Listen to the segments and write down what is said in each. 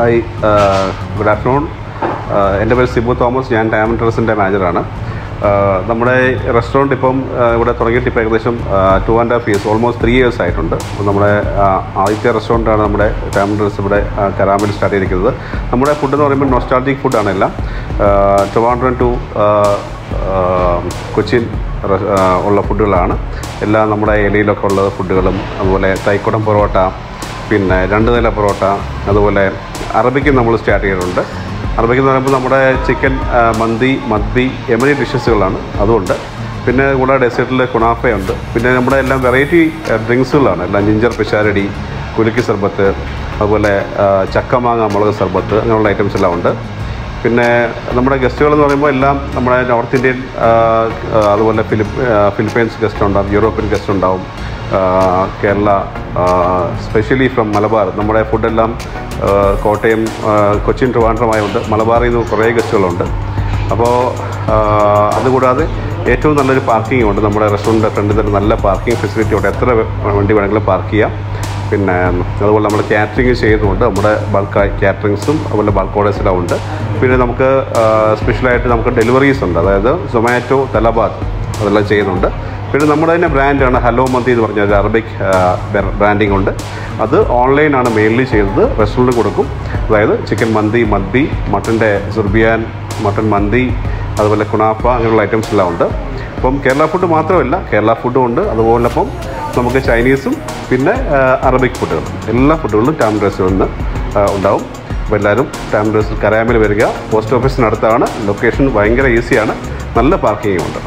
Hi good afternoon എൻ്റെ പേര് Sibu Thomas ഞാൻ ഡയമണ്ട് ടെറസിൻ്റെ മാനേജറാണ് ആഹ് നമ്മുടെ റെസ്റ്റോറൻറ്റ് ഇപ്പം ആഹ് ഇവിടെ തുടങ്ങിയിട്ട് ഇപ്പോൾ ഏകദേശം two and half years almost three years ആയിട്ടുണ്ട് അപ്പോൾ നമ്മുടെ ആഹ് ആദ്യത്തെ റെസ്റ്റോറൻറ്റാണ് നമ്മുടെ ഡയമണ്ട് ടെറസ് ഇവിടെ ആഹ് കരാമിൽ സ്റ്റാർട്ട് ചെയ്തിരിക്കുന്നത് നമ്മുടെ ഫുഡ് എന്ന് പറയുമ്പോൾ നൊസ്റ്റാൾജിക് ഫുഡാണ് എല്ലാം ട്രിവാൻഡ്രം ടു കൊച്ചിൻ റ- ആഹ് ഉള്ള ഫുഡുകളാണ് എല്ലാം നമ്മുടെ ഇലയിലൊക്കെ ഉള്ള ഫുഡുകളും അതുപോലെ തൈക്കുടം പൊറോട്ട പിന്നെ രണ്ട് നില പൊറോട്ട അതുപോലെ അറബിക്ക് നമ്മൾ സ്റ്റാർട്ട് ചെയ്തിട്ടുണ്ട് അറബിക്ക് എന്ന് പറയുമ്പോൾ നമ്മുടെ ചിക്കൻ ആ, മന്തി മദ്ബി എമനി ഡിഷസുകളാണ് അതുകൊണ്ട് പിന്നെ കൂടെ ഡെസേർട്ടിൽ കുണാഫയുണ്ട് പിന്നെ നമ്മുടെ എല്ലാം വെറൈറ്റി ഡ്രിങ്ക്സുകളാണ് എല്ലാം ജിഞ്ചർ പിഷാരടി കുലുക്കി സർബത്ത് അതുപോലെ ആ, ചക്കമാങ്ങ മുളക് സർബത്ത് അങ്ങനെയുള്ള ഐറ്റംസ് എല്ലാം ഉണ്ട് പിന്നെ നമ്മുടെ ഗസ്റ്റുകൾ എന്ന് പറയുമ്പോൾ എല്ലാം നമ്മുടെ നോർത്ത് ഇന്ത്യൻ ആ, ആ, അതുപോലെ ഫിലിപ്പ് ആ, ഫിലിപ്പൈൻസ് ഗസ്റ്റ് ഉണ്ടാവും യൂറോപ്യൻ ഗസ്റ്റ് ഉണ്ടാവും ആ, കേരള സ്പെഷ്യലി ഫ്രം മലബാർ നമ്മുടെ ഫുഡെല്ലാം ആ, കോട്ടയം ആ, കൊച്ചിൻ ട്രിവാൻഡ്രമായുണ്ട് മലബാറിൽ നിന്ന് കുറേ ഗസ്റ്റുകളുണ്ട് അപ്പോൾ ആ, അതുകൂടാതെ ഏറ്റവും നല്ലൊരു പാർക്കിംഗ് ഉണ്ട് നമ്മുടെ റെസ്റ്റോറൻറ്റിൻ്റെ ഫ്രണ്ടിൽ തന്നെ നല്ല പാർക്കിംഗ് ഫെസിലിറ്റി ഉണ്ട് എത്ര വണ്ടി വേണമെങ്കിലും പാർക്ക് ചെയ്യാം പിന്നെ അതുപോലെ നമ്മൾ കാറ്ററിങ് ചെയ്യുന്നുണ്ട് നമ്മുടെ ബൾക്ക് കാറ്ററിങ്സും അതുപോലെ ബൾക്ക് ഓർഡേഴ്സെല്ലാം ഉണ്ട് പിന്നെ നമുക്ക് സ്പെഷ്യലായിട്ട് നമുക്ക് ഡെലിവറീസ് ഉണ്ട് അതായത് സൊമാറ്റോ തലബാദ് അതെല്ലാം ചെയ്യുന്നുണ്ട് പിന്നെ നമ്മുടെ തന്നെ ബ്രാൻഡാണ് ഹലോ മന്തി എന്ന് പറഞ്ഞ ഒരു അറബിക് ബ്രാൻഡിങ് ഉണ്ട് അത് ഓൺലൈനാണ് മെയിൻലി ചെയ്യുന്നത് റെസ്റ്റോറൻറ്റ് കൊടുക്കും അതായത് ചിക്കൻ മന്തി മദ്ബി മട്ടൻ്റെ സുർബിയാൻ മട്ടൻ മന്തി അതുപോലെ കുണാഫ അങ്ങനെയുള്ള ഐറ്റംസ് എല്ലാം ഉണ്ട് അപ്പം കേരള ഫുഡ് മാത്രമല്ല കേരള ഫുഡും ഉണ്ട് അതുപോലെ അപ്പം നമുക്ക് ചൈനീസും പിന്നെ ആ, അറബിക് ഫുഡുകളും എല്ലാ ഫുഡുകളും ടാം റെസ്റ്റോറൻറ്റിൽ നിന്ന് ആ, ഉണ്ടാവും അപ്പോൾ എല്ലാവരും ടാം റെസ്റ്റ് കരാമിൽ വരിക പോസ്റ്റ് ഓഫീസിനടുത്താണ് ലൊക്കേഷൻ ഭയങ്കര ഈസിയാണ് നല്ല പാർക്കിംഗ് ഉണ്ട്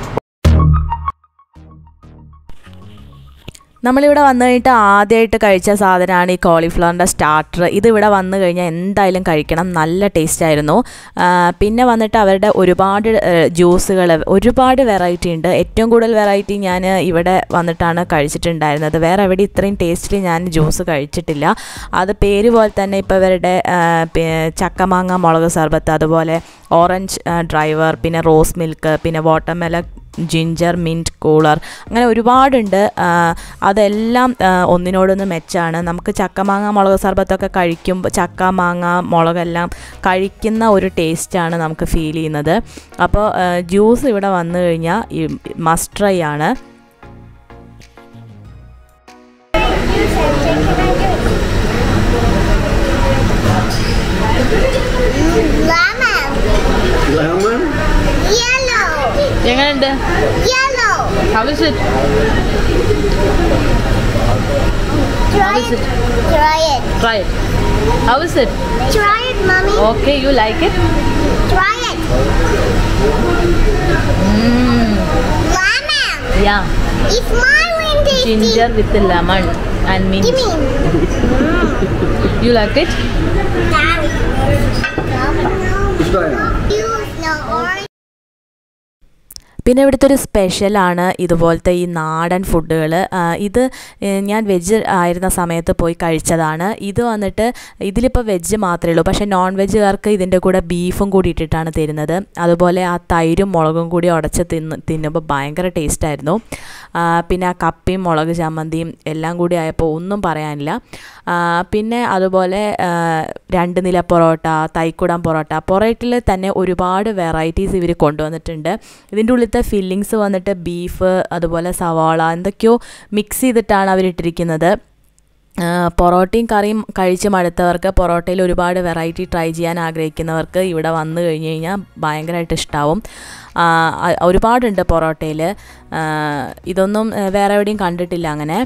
നമ്മളിവിടെ വന്നു കഴിഞ്ഞിട്ട് ആദ്യമായിട്ട് കഴിച്ച സാധനമാണ് ഈ കോളിഫ്ലവറിൻ്റെ സ്റ്റാർട്ടർ ഇതിവിടെ വന്നു കഴിഞ്ഞാൽ എന്തായാലും കഴിക്കണം നല്ല ടേസ്റ്റ് ആയിരുന്നു ആ, പിന്നെ വന്നിട്ട് അവരുടെ ഒരുപാട് ജ്യൂസുകൾ ഒരുപാട് വെറൈറ്റി ഉണ്ട് ഏറ്റവും കൂടുതൽ വെറൈറ്റി ഞാൻ ഇവിടെ വന്നിട്ടാണ് കഴിച്ചിട്ടുണ്ടായിരുന്നത് വേറെ എവിടെ ഇത്രയും ടേസ്റ്റിൽ ഞാൻ ജ്യൂസ് കഴിച്ചിട്ടില്ല അത് പേര് പോലെ തന്നെ ഇപ്പോൾ ഇവരുടെ ആ, പി- ചക്കമാങ്ങ മുളക് സർബത്ത് അതുപോലെ ഓറഞ്ച് ഡ്രൈവർ പിന്നെ റോസ് മിൽക്ക് പിന്നെ വാട്ടർമെലൺ ജിഞ്ചർ മിൻറ്റ് കൂളർ അങ്ങനെ ഒരുപാടുണ്ട് ആ, അതെല്ലാം ആ, ഒന്നിനോടൊന്ന് മെച്ചാണ് നമുക്ക് ചക്ക മാങ്ങ മുളക് സർബത്തൊക്കെ കഴിക്കുമ്പോൾ ചക്ക മാങ്ങ മുളകെല്ലാം കഴിക്കുന്ന ഒരു ടേസ്റ്റാണ് നമുക്ക് ഫീൽ ചെയ്യുന്നത് അപ്പോൾ ജ്യൂസ് ഇവിടെ വന്നു കഴിഞ്ഞാൽ ഈ മസ്റ്റ് ട്രൈ ആണ് Lemon. Yellow. എങ്ങനെയുണ്ട് Yellow. How is it? Try it. Try it. Try it. How is it? Try it, mommy. Okay, you like it? Try it. Lemon. Yeah. It's my wing tasty. Ginger with the lemon and mint. Give me. You like it? Use no orange. പിന്നെ ഇവിടുത്തെ ഒരു സ്പെഷ്യലാണ് ഇതുപോലത്തെ ഈ നാടൻ ഫുഡുകൾ ഇത് ഏഹ്, ഞാൻ വെജ് ആയിരുന്ന സമയത്ത് പോയി കഴിച്ചതാണ് ഇത് വന്നിട്ട് ഇതിലിപ്പോൾ വെജ് മാത്രമേ ഉള്ളൂ പക്ഷേ നോൺ വെജുകാർക്ക് ഇതിൻ്റെ കൂടെ ബീഫും കൂടി ഇട്ടിട്ടാണ് തരുന്നത് അതുപോലെ ആ തൈരും മുളകും കൂടി ഉടച്ച് തിന്ന് തിന്നുമ്പോൾ ഭയങ്കര ടേസ്റ്റായിരുന്നു പിന്നെ ആ കപ്പിയും മുളക് ചമ്മന്തിയും എല്ലാം കൂടി ആയപ്പോൾ ഒന്നും പറയാനില്ല ആ, പിന്നെ അതുപോലെ ആ, രണ്ട് നില പൊറോട്ട തൈക്കുടം പൊറോട്ട പൊറോട്ടയിൽ തന്നെ ഒരുപാട് വെറൈറ്റീസ് ഇവർ കൊണ്ടുവന്നിട്ടുണ്ട് ഇതിൻ്റെ ഉള്ളിലത്തെ ഫില്ലിങ്സ് വന്നിട്ട് ബീഫ് അതുപോലെ സവാള എന്തൊക്കെയോ മിക്സ് ചെയ്തിട്ടാണ് അവരിട്ടിരിക്കുന്നത് ആ, പൊറോട്ടയും കറിയും കഴിച്ച് മടുത്തവർക്ക് പൊറോട്ടയിൽ ഒരുപാട് വെറൈറ്റി ട്രൈ ചെയ്യാൻ ആഗ്രഹിക്കുന്നവർക്ക് ഇവിടെ വന്നു കഴിഞ്ഞ് കഴിഞ്ഞാൽ ഭയങ്കരമായിട്ട് ഇഷ്ടാവും ആ, അ- ഒരുപാടുണ്ട് പൊറോട്ടയിൽ ആ, ഇതൊന്നും ആ, വേറെ എവിടെയും കണ്ടിട്ടില്ല അങ്ങനെ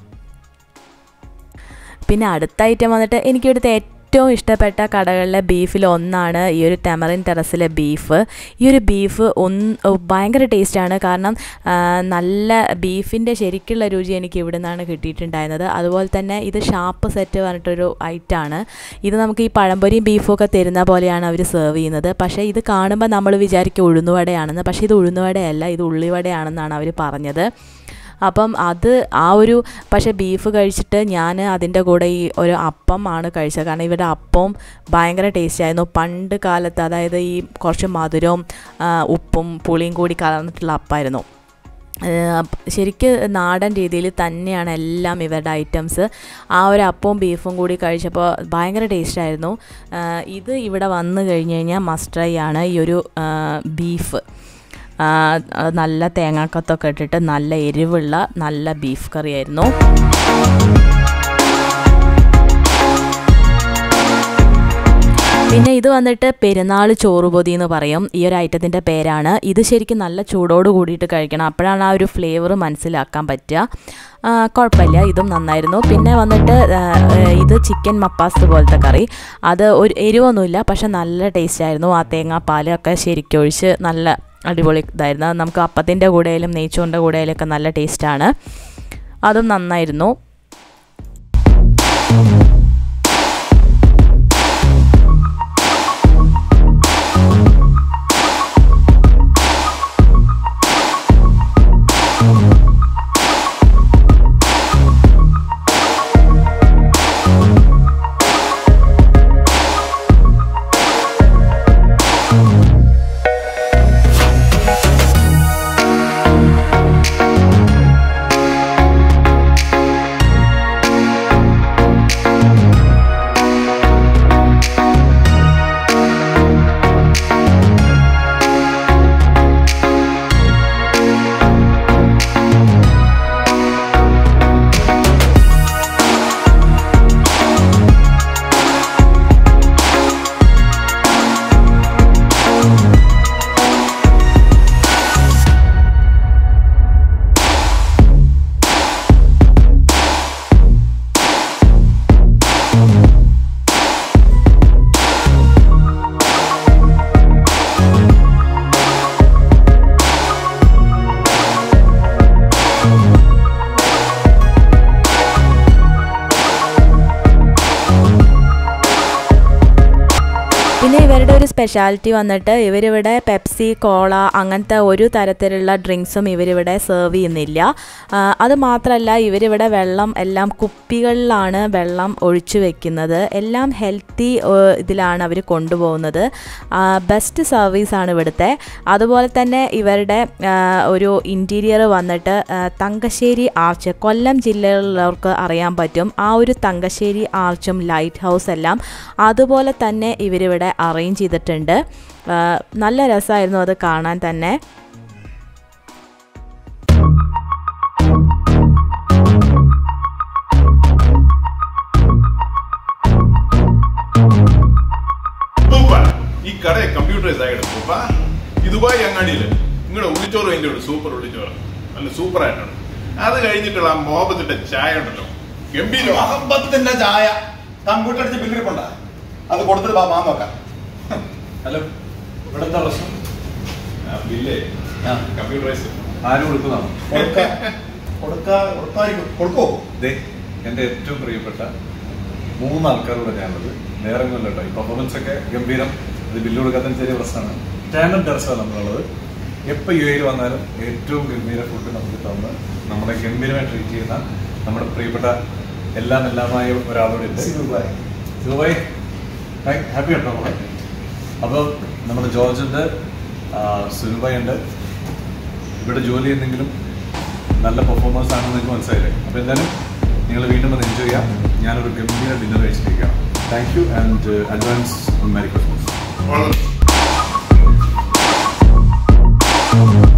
പിന്നെ അടുത്ത ഐറ്റം വന്നിട്ട് എനിക്ക് ഇവിടുത്തെ ഏറ്റവും ഇഷ്ടപ്പെട്ട കടകളിലെ ബീഫിൽ ഒന്നാണ് ഈ ഒരു ടെമറിൻ ടെറസിലെ ബീഫ് ഈ ഒരു ബീഫ് ഒന്ന് ഭയങ്കര ടേസ്റ്റാണ് കാരണം ആ, നല്ല ബീഫിൻ്റെ ശരിക്കുള്ള രുചി എനിക്ക് ഇവിടെ നിന്നാണ് കിട്ടിയിട്ടുണ്ടായിരുന്നത് അതുപോലെ തന്നെ ഇത് ഷാപ്പ് സെറ്റ് പറഞ്ഞിട്ടൊരു ഐറ്റാണ് ഇത് നമുക്ക് ഈ പഴംപൊരിയും ബീഫും ഒക്കെ തരുന്ന പോലെയാണ് അവർ സെർവ് ചെയ്യുന്നത് പക്ഷേ ഇത് കാണുമ്പോൾ നമ്മൾ വിചാരിക്കും ഉഴുന്നുവടയാണെന്ന് പക്ഷേ ഇത് ഉഴുന്നുവടയല്ല ഇത് ഉള്ളിവടയാണെന്നാണ് അവർ പറഞ്ഞത് അപ്പം അത് ആ ഒരു പക്ഷേ ബീഫ് കഴിച്ചിട്ട് ഞാൻ അതിൻ്റെ കൂടെ ഈ ഒരു അപ്പം ആണ് കഴിച്ചത് കാരണം ഇവരുടെ അപ്പവും ഭയങ്കര ടേസ്റ്റ് ആയിരുന്നു പണ്ട് കാലത്ത് അതായത് ഈ കുറച്ച് മധുരവും ആ, ഉപ്പും പുളിയും കൂടി കലർന്നിട്ടുള്ള അപ്പമായിരുന്നു ശരിക്ക് നാടൻ രീതിയിൽ തന്നെയാണ് എല്ലാം ഇവരുടെ ഐറ്റംസ് ആ ഒരു അപ്പവും ബീഫും കൂടി കഴിച്ചപ്പോൾ ഭയങ്കര ടേസ്റ്റായിരുന്നു ഇത് ഇവിടെ വന്നു കഴിഞ്ഞ് കഴിഞ്ഞാൽ മസ്റ്റ് ട്രൈ ആണ് ഈ ഒരു ആ, ബീഫ് ആ, അത് നല്ല തേങ്ങാക്കത്തൊക്കെ ഇട്ടിട്ട് നല്ല എരിവുള്ള നല്ല ബീഫ് കറിയായിരുന്നു പിന്നെ ഇത് വന്നിട്ട് പെരുന്നാൾ ചോറുപൊതി എന്ന് പറയും ഈ ഒരു ഐറ്റത്തിൻ്റെ പേരാണ് ഇത് ശരിക്കും നല്ല ചൂടോട് കൂടിയിട്ട് കഴിക്കണം അപ്പോഴാണ് ആ ഒരു ഫ്ലേവർ മനസ്സിലാക്കാൻ പറ്റുക ആ, കുഴപ്പമില്ല ഇതും നന്നായിരുന്നു പിന്നെ വന്നിട്ട് ആ, ഇത് ചിക്കൻ മപ്പാസ് പോലത്തെ കറി അത് ഒരു എരിവൊന്നുമില്ല പക്ഷെ നല്ല ടേസ്റ്റ് ആയിരുന്നു ആ തേങ്ങാപ്പാൽ ഒക്കെ ശരിക്കും ഒഴിച്ച് നല്ല അടിപൊളി ഇതായിരുന്നു അത് നമുക്ക് അപ്പത്തിൻ്റെ കൂടെയായാലും നെയ്ച്ചോറിൻ്റെ കൂടെയായാലും ഒക്കെ നല്ല ടേസ്റ്റാണ് അതും നന്നായിരുന്നു പിന്നെ ഇവരുടെ ഒരു സ്പെഷ്യാലിറ്റി വന്നിട്ട് ഇവരിവിടെ പെപ്സി കോള അങ്ങനത്തെ ഒരു തരത്തിലുള്ള ഡ്രിങ്ക്സും ഇവരിവിടെ സെർവ് ചെയ്യുന്നില്ല ആ, അത് മാത്രമല്ല ഇവരിവിടെ വെള്ളം എല്ലാം കുപ്പികളിലാണ് വെള്ളം ഒഴിച്ചു വെക്കുന്നത് എല്ലാം ഹെൽത്തി ഇതിലാണ് അവർ കൊണ്ടുപോകുന്നത് ബെസ്റ്റ് സർവീസാണ് ഇവിടുത്തെ അതുപോലെ തന്നെ ഇവരുടെ ആ, ഒരു ഇൻറ്റീരിയർ വന്നിട്ട് ആ, തങ്കശ്ശേരി ആർച്ച് കൊല്ലം ജില്ലയിലുള്ളവർക്ക് അറിയാൻ പറ്റും ആ ഒരു തങ്കശ്ശേരി ആർച്ചും ലൈറ്റ് ഹൗസ് എല്ലാം അതുപോലെ തന്നെ ഇവരിവിടെ അറേഞ്ച് ചെയ്തിട്ടുണ്ട് ആ, നല്ല രസമായിരുന്നു അത് കാണാൻ തന്നെ പൂപ്പ ഈ കട കമ്പ്യൂട്ടറൈസ് ആയിട്ട് പൂപ്പ ഈ ദുബായ് അങ്ങാടിയില് നിങ്ങളുടെ ഉള്ളിച്ചോറ് അതിന്റെ ഒരു സൂപ്പർ ഉള്ളിച്ചോറ് നല്ല സൂപ്പർ ആയിട്ടുണ്ട് അത് കഴിഞ്ഞിട്ടുള്ള ആ മോഹബത്തിന്റെ ചായ ഉണ്ടല്ലോ ഗംഭീരം മഹബത്തിന്റെ ചായ കമ്പ്യൂട്ടർ അടിച്ച് ബില്ലിരിപ്പുണ്ട അത് കൊടുത്തിട്ട് വാ മാൻ നോക്കാം ഹലോ ഇവിടെ എന്താ പ്രശ്നം ബില്ലേ ആ. കമ്പ്യൂട്ടറൈസ് ആരും കൊടുക്കുന്നതാണോ കൊടുക്ക കൊടുക്കാ കൊടുക്കാതിരിക്കും കൊടുക്കോ ദേ എന്റെ ഏറ്റവും പ്രിയപ്പെട്ട മൂന്ന് ആൾക്കാരോട് ഞാനുള്ളത് വേറെ ഒന്നുമല്ല കേട്ടോ ഈ പെർഫോമൻസ് ഒക്കെ ഗംഭീരം ഇത് ബില്ല് കൊടുക്കാത്തതിന് ചെറിയ പ്രശ്നമാണ് സ്റ്റാൻഡേർഡ് ടെറസാണ് നമ്മളുള്ളത് എപ്പോൾ യു എയിൽ വന്നാലും ഏറ്റവും ഗംഭീര ഫുഡ് നമുക്ക് തന്ന് നമ്മളെ ഗംഭീരമായി ട്രീറ്റ് ചെയ്യുന്ന നമ്മുടെ പ്രിയപ്പെട്ട എല്ലാം എല്ലാമായ ഒരാളോട് ഉണ്ട് ദുബായ്. ദുബായ് ഹാപ്പി ഉണ്ടോ നമ്മളെ അപ്പോൾ നമ്മുടെ ജോർജ് ഉണ്ട് സുനുബായ് ഉണ്ട് ഇവിടെ ജോലി ചെയ്യുന്നെങ്കിലും നല്ല പെർഫോമൻസ് ആണെന്ന് നിങ്ങൾക്ക് മനസ്സിലായില്ലേ അപ്പോൾ എന്തായാലും നിങ്ങൾ വീണ്ടും അത് എൻജോയ് ചെയ്യാം ഞാനൊരു ഗംഭീര ഡിന്നർ കഴിച്ചിരിക്കുകയാണ് thank you and advance merry Christmas വളരെ